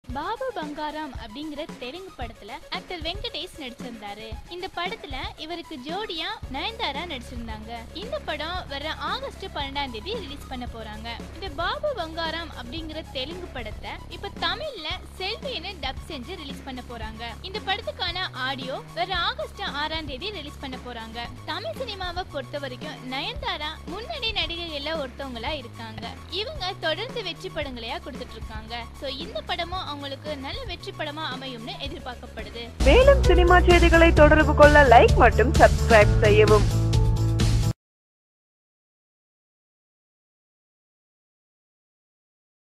பாபு பங்காரம் அப்படிங்கிற தெலுங்கு படத்துல ஆக்டர் வெங்கடேஷ் நடிச்சிருந்தாரு இந்த படத்துல இவருக்கு ஜோடியா நயன்தாரா நடிச்சிருந்தாங்க இந்த படம் வர ஆகஸ்ட் பன்னெண்டாம் தேதி ரிலீஸ் பண்ண போறாங்க இந்த பாபு பங்காரம் அப்படிங்கிற தெலுங்கு படத்தை இப்ப தமிழ்ல செல்வின்னு டப் செஞ்சு ரிலீஸ் பண்ண போறாங்க இந்த படத்துக்கான ஆடியோ வர ஆகஸ்ட் ஆறாம் தேதி ரிலீஸ் பண்ண போறாங்க தமிழ் சினிமாவை பொறுத்த வரைக்கும் நயன்தாரா முன்னணி நடிகைகள்ல ஒருத்தவங்களா இருக்காங்க இவங்க தொடர்ந்து வெற்றி படங்களையா கொடுத்துட்டு இருக்காங்க சோ இந்த படமும் அவங்களுக்கு நல்ல வெற்றி படமா அமையும்னு எதிர்பார்க்கப்படுது மேலும் சினிமா செய்திகளை தொடர்பு கொள்ள லைக் மற்றும் சப்ஸ்கிரைப் செய்யவும்